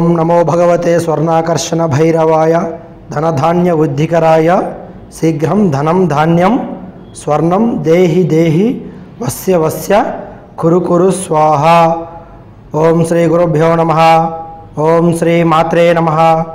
ఓం నమో భగవతే స్వర్ణాకర్షణ భైరవాయ ధనధాన్య ఉద్ధికరాయ శీఘ్రం ధనం ధాన్యం స్వర్ణం దేహి దేహి వస్య వస్య కురు కురు స్వాహ ఓం శ్రీ గురుభ్యో నమ ఓం శ్రీ మాత్రే నమ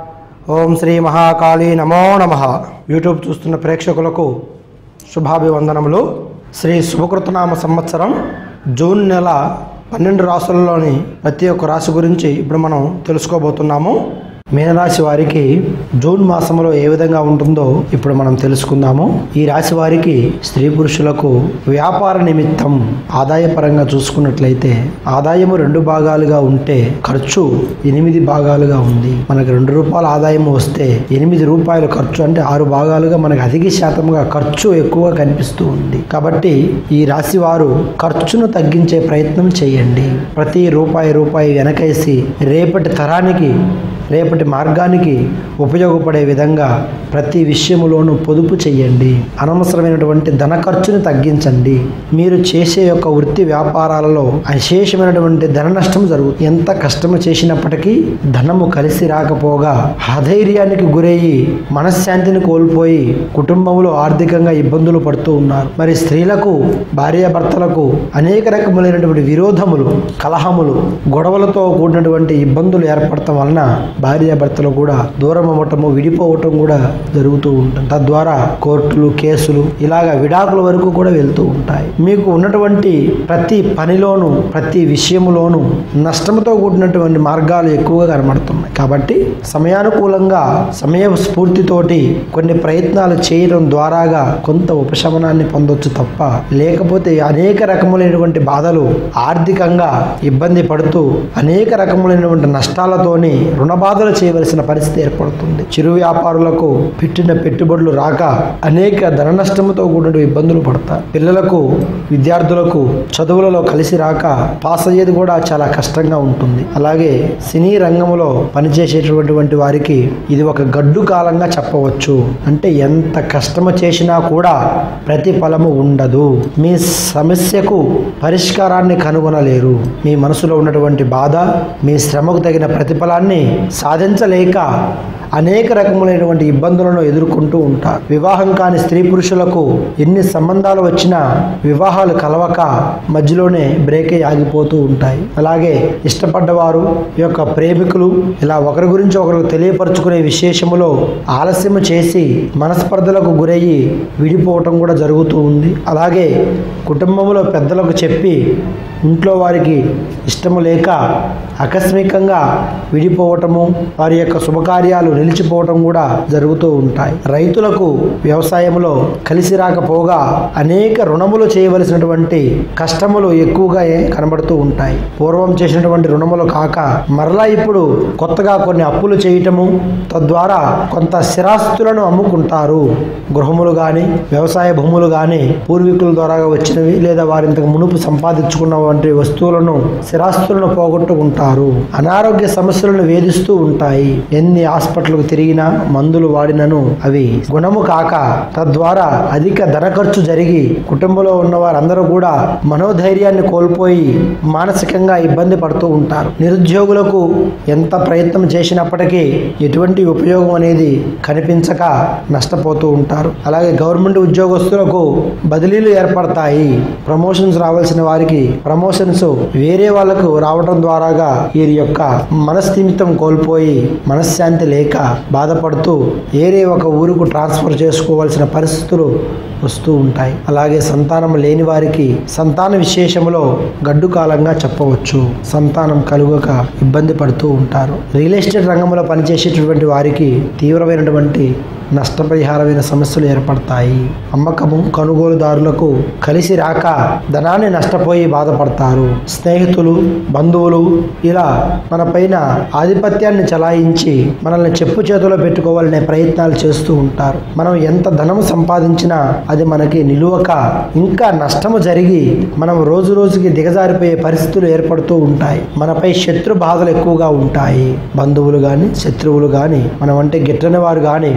ఓం శ్రీ మహాకాళీ నమో నమ యూట్యూబ్ చూస్తున్న ప్రేక్షకులకు శుభాభివందనములు శ్రీ శుభకృతనామ సంవత్సరం జూన్ నెల పన్నెండు రాసులలోని ప్రతి ఒక్క రాశి గురించి ఇప్పుడు మనం తెలుసుకోబోతున్నాము మీనరాశి వారికి జూన్ మాసంలో ఏ విధంగా ఉంటుందో ఇప్పుడు మనం తెలుసుకుందాము ఈ రాశి వారికి స్త్రీ పురుషులకు వ్యాపార నిమిత్తం ఆదాయపరంగా చూసుకున్నట్లయితే ఆదాయము రెండు భాగాలుగా ఉంటే ఖర్చు ఎనిమిది భాగాలుగా ఉంది మనకు రెండు రూపాయల ఆదాయం వస్తే ఎనిమిది రూపాయల ఖర్చు అంటే ఆరు భాగాలుగా మనకు అధిక శాతంగా ఖర్చు ఎక్కువగా కనిపిస్తూ ఉంది కాబట్టి ఈ రాశి వారు ఖర్చును తగ్గించే ప్రయత్నం చేయండి ప్రతి రూపాయి రూపాయి వెనకేసి రేపటి తరానికి రేపటి మార్గానికి ఉపయోగపడే విధంగా ప్రతి విషయములోనూ పొదుపు చేయండి అనవసరమైనటువంటి ధన ఖర్చుని తగ్గించండి మీరు చేసే యొక్క వృత్తి వ్యాపారాలలో అశేషమైనటువంటి ధన నష్టం జరుగుతుంది ఎంత కష్టము చేసినప్పటికీ ధనము కలిసి రాకపోగా అధైర్యానికి గురయ్యి మనశ్శాంతిని కోల్పోయి కుటుంబంలో ఆర్థికంగా ఇబ్బందులు పడుతూ ఉన్నారు మరి స్త్రీలకు భార్యాభర్తలకు అనేక రకములైనటువంటి విరోధములు కలహములు గొడవలతో కూడినటువంటి ఇబ్బందులు ఏర్పడటం వలన భార్యాభర్తలు కూడా దూరం అవ్వటము విడిపోవటం కూడా జరుగుతూ ఉంటుంది తద్వారా కోర్టులు కేసులు ఇలాగా విడాకుల వరకు కూడా వెళ్తూ ఉంటాయి మీకు ఉన్నటువంటి ప్రతి పనిలోనూ ప్రతి విషయములోనూ నష్టంతో కూడినటువంటి మార్గాలు ఎక్కువగా కనబడుతున్నాయి కాబట్టి సమయానుకూలంగా సమయ స్ఫూర్తితోటి కొన్ని ప్రయత్నాలు చేయడం ద్వారాగా కొంత ఉపశమనాన్ని పొందొచ్చు తప్ప లేకపోతే అనేక రకములైనటువంటి బాధలు ఆర్థికంగా ఇబ్బంది పడుతూ అనేక రకములైనటువంటి నష్టాలతోని రుణ బాధలు చేయవలసిన పరిస్థితి ఏర్పడుతుంది చిరు వ్యాపారులకు పెట్టిన పెట్టుబడులు రాక అనేక ధన నష్టంతో కూడిన ఇబ్బందులు పడతారు పిల్లలకు విద్యార్థులకు చదువులలో కలిసి రాక పాస్ అయ్యేది కూడా చాలా కష్టంగా ఉంటుంది అలాగే సినీ రంగంలో పనిచేసేటటువంటి వారికి ఇది ఒక గడ్డు కాలంగా చెప్పవచ్చు అంటే ఎంత కష్టము చేసినా కూడా ప్రతిఫలము ఉండదు మీ సమస్యకు పరిష్కారాన్ని కనుగొనలేరు మీ మనసులో ఉన్నటువంటి బాధ మీ శ్రమకు తగిన ప్రతిఫలాన్ని సాధించలేక అనేక రకములైనటువంటి ఇబ్బందులను ఎదుర్కొంటూ ఉంటారు వివాహం కాని స్త్రీ పురుషులకు ఎన్ని సంబంధాలు వచ్చినా వివాహాలు కలవక మధ్యలోనే బ్రేక్ అయి ఆగిపోతూ ఉంటాయి అలాగే ఇష్టపడ్డవారు ఈ యొక్క ప్రేమికులు ఇలా ఒకరి గురించి ఒకరు తెలియపరచుకునే విశేషములో ఆలస్యం చేసి మనస్పర్ధలకు గురయ్యి విడిపోవటం కూడా జరుగుతూ ఉంది అలాగే కుటుంబంలో పెద్దలకు చెప్పి ఇంట్లో వారికి ఇష్టము లేక ఆకస్మికంగా విడిపోవటము వారి యొక్క శుభకార్యాలు నిలిచిపోవటం కూడా జరుగుతూ ఉంటాయి రైతులకు వ్యవసాయంలో కలిసి రాకపోగా అనేక రుణములు చేయవలసినటువంటి కష్టములు ఎక్కువగా కనబడుతూ ఉంటాయి పూర్వం చేసినటువంటి రుణములు కాక మరలా ఇప్పుడు కొత్తగా కొన్ని అప్పులు చేయటము తద్వారా కొంత స్థిరాస్తులను అమ్ముకుంటారు గృహములు కానీ వ్యవసాయ భూములు కానీ పూర్వీకుల ద్వారా వచ్చినవి లేదా వారి ఇంతకు మునుపు సంపాదించుకున్నటువంటి వస్తువులను స్థిరాస్తులను పోగొట్టుకుంటారు అనారోగ్య సమస్యలను వేధిస్తూ ఉంటాయి ఎన్ని హాస్పిటల్కు తిరిగినా మందులు వాడినను అవి గుణము కాక తద్వారా అధిక ధన ఖర్చు జరిగి కుటుంబంలో ఉన్న వారందరూ కూడా మనోధైర్యాన్ని కోల్పోయి మానసికంగా ఇబ్బంది పడుతూ ఉంటారు నిరుద్యోగులకు ఎంత ప్రయత్నం చేసినప్పటికీ ఎటువంటి ఉపయోగం అనేది కనిపించక నష్టపోతూ ఉంటారు అలాగే గవర్నమెంట్ ఉద్యోగస్తులకు బదిలీలు ఏర్పడతాయి ప్రమోషన్స్ రావాల్సిన వారికి ప్రమోషన్స్ వేరే వాళ్ళకు రావడం ద్వారాగా వీరి యొక్క మనస్థిమితం కోల్పోయి మనశ్శాంతి లేక బాధపడుతూ వేరే ఒక ఊరుకు ట్రాన్స్ఫర్ చేసుకోవాల్సిన పరిస్థితులు వస్తూ ఉంటాయి అలాగే సంతానం లేని వారికి సంతాన విశేషములో గడ్డు కాలంగా చెప్పవచ్చు సంతానం కలుగక ఇబ్బంది పడుతూ ఉంటారు రియల్ ఎస్టేట్ రంగంలో పనిచేసేటటువంటి వారికి తీవ్రమైనటువంటి నష్టపరిహారమైన సమస్యలు ఏర్పడతాయి అమ్మకము కొనుగోలుదారులకు కలిసి రాక ధనాన్ని నష్టపోయి బాధపడతారు స్నేహితులు బంధువులు ఇలా మన పైన ఆధిపత్యాన్ని చలాయించి మనల్ని చెప్పు చేతిలో పెట్టుకోవాలనే ప్రయత్నాలు చేస్తూ ఉంటారు మనం ఎంత ధనం సంపాదించినా అది మనకి నిలువక ఇంకా నష్టము జరిగి మనం రోజు రోజుకి దిగజారిపోయే పరిస్థితులు ఏర్పడుతూ ఉంటాయి మనపై శత్రు బాధలు ఎక్కువగా ఉంటాయి బంధువులు కానీ శత్రువులు కానీ మనం అంటే గిట్టని వారు కానీ మన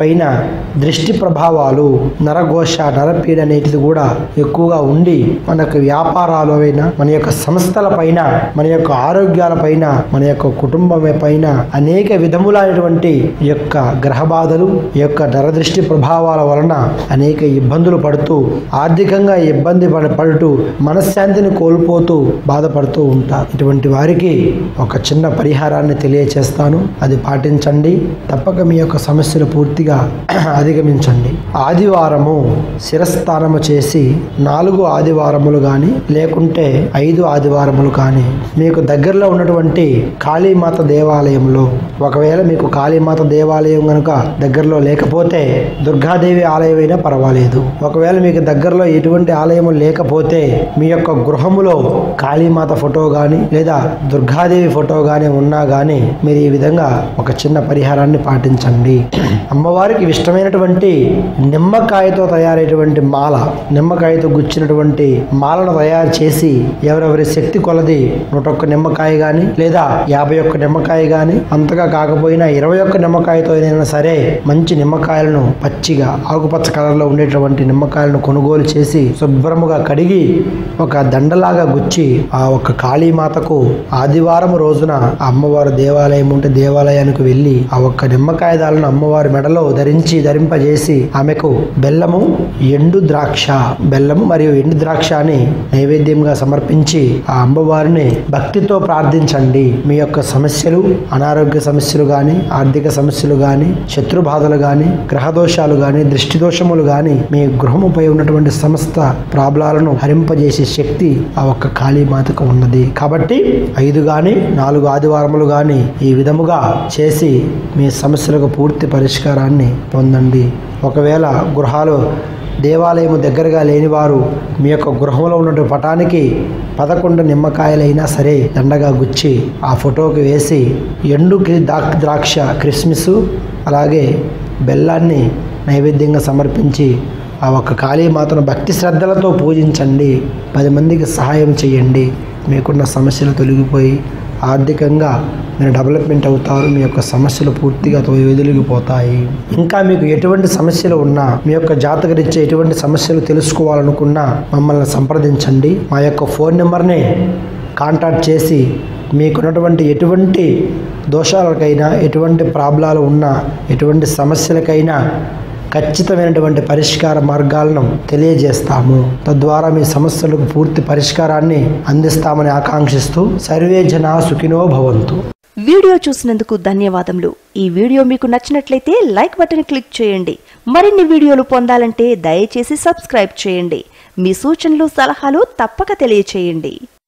పైన దృష్టి ప్రభావాలు నరఘోష నరపీడ అనేటిది కూడా ఎక్కువగా ఉండి మనకు వ్యాపారాలు అయినా మన యొక్క సంస్థల పైన మన యొక్క ఆరోగ్యాల పైన మన యొక్క కుటుంబం పైన అనేక విధములైనటువంటి ఈ యొక్క గ్రహ బాధలు ఈ యొక్క నరదృష్టి ప్రభావాల వలన అనేక ఇబ్బందులు పడుతూ ఆర్థికంగా ఇబ్బంది పడ- పడుతూ మనశ్శాంతిని కోల్పోతూ బాధపడుతూ ఉంటారు ఇటువంటి వారికి ఒక చిన్న పరిహారాన్ని తెలియచేస్తాను అది పాటించండి తప్పక మీ యొక్క సమస్యలు పూర్తిగా అధిగమించండి ఆదివారము శిరస్థానము చేసి నాలుగు ఆదివారములు కానీ లేకుంటే ఐదు ఆదివారములు కానీ మీకు దగ్గరలో ఉన్నటువంటి కాళీమాత దేవాలయంలో ఒకవేళ మీకు కాళీమాత దేవాలయం కనుక దగ్గరలో లేకపోతే దుర్గాదేవి ఆలయం అయినా పర్వాలేదు ఒకవేళ మీకు దగ్గరలో ఎటువంటి ఆలయము లేకపోతే మీ యొక్క గృహములో కాళీమాత ఫోటో కానీ లేదా దుర్గాదేవి ఫోటో కానీ ఉన్నా కానీ మీరు ఈ విధంగా ఒక చిన్న పరిహారాన్ని పాటించండి అమ్మవారికి ఇష్టమైనటువంటి నిమ్మకాయతో తయారైనటువంటి మాల నిమ్మకాయతో గుచ్చినటువంటి మాలను తయారు చేసి ఎవరెవరి శక్తి కొలది నూట ఒక్క నిమ్మకాయ కానీ లేదా యాభై ఒక్క నిమ్మకాయ కానీ అంతగా కాకపోయినా ఇరవై ఒక్క నిమ్మకాయతో అయినా సరే మంచి నిమ్మకాయలను పచ్చిగా ఆకుపచ్చ కలర్లో ఉండేటువంటి నిమ్మకాయలను కొనుగోలు చేసి శుభ్రముగా కడిగి ఒక దండలాగా గుచ్చి ఆ ఒక్క కాళీమాతకు ఆదివారం రోజున ఆ అమ్మవారు దేవాలయం ఉంటే దేవాలయానికి వెళ్ళి ఆ ఒక్క నిమ్మకాయ దాలను అమ్మవారి మెడలో ధరించి ధరింపజేసి ఆమెకు బెల్లము ఎండు ద్రాక్ష బెల్లము మరియు ఎండు ద్రాక్ష అని నైవేద్యంగా సమర్పించి ఆ అమ్మవారిని భక్తితో ప్రార్థించండి మీ యొక్క సమస్యలు అనారోగ్య సమస్యలు గాని ఆర్థిక సమస్యలు గాని శత్రు బాధలు గాని గ్రహ దోషాలు గాని దృష్టి దోషములు గాని మీ గృహముపై ఉన్నటువంటి సమస్త ప్రాబ్లాలను హరింపజేసే శక్తి ఆ ఒక్క కాళీమాతకు ఉన్నది కాబట్టి ఐదు గాని నాలుగు ఆదివారములు గాని ఈ విధముగా చేసి మీ సమస్యలకు పూర్తి పరిష్కారాన్ని పొందండి ఒకవేళ గృహాలు దేవాలయము దగ్గరగా లేనివారు మీ యొక్క గృహంలో ఉన్నటువంటి పటానికి పదకొండు నిమ్మకాయలైనా సరే దండగా గుచ్చి ఆ ఫోటోకి వేసి ఎండు కి- దా- ద్రాక్ష క్రిస్మస్ అలాగే బెల్లాన్ని నైవేద్యంగా సమర్పించి ఆ ఒక్క కాళీమాతను భక్తి శ్రద్ధలతో పూజించండి పది మందికి సహాయం చేయండి మీకున్న సమస్యలు తొలగిపోయి ఆర్థికంగా మీరు డెవలప్మెంట్ అవుతారు మీ యొక్క సమస్యలు పూర్తిగా వెదిలిగిపోతాయి ఇంకా మీకు ఎటువంటి సమస్యలు ఉన్నా మీ యొక్క జాతకరీత్యా ఎటువంటి సమస్యలు తెలుసుకోవాలనుకున్నా మమ్మల్ని సంప్రదించండి మా యొక్క ఫోన్ నెంబర్ని కాంటాక్ట్ చేసి మీకున్నటువంటి ఎటువంటి దోషాలకైనా ఎటువంటి ప్రాబ్లాలు ఉన్నా ఎటువంటి సమస్యలకైనా ఖచ్చితమైనటువంటి పరిష్కార మార్గాలను తెలియజేస్తాము తద్వారా మీ సమస్యలకు పూర్తి పరిష్కారాన్ని అందిస్తామని ఆకాంక్షిస్తూ సర్వే జనా సుఖినో భవంతు వీడియో చూసినందుకు ధన్యవాదములు ఈ వీడియో మీకు నచ్చినట్లయితే లైక్ బటన్ క్లిక్ చేయండి మరిన్ని వీడియోలు పొందాలంటే దయచేసి సబ్స్క్రైబ్ చేయండి మీ సూచనలు సలహాలు తప్పక తెలియచేయండి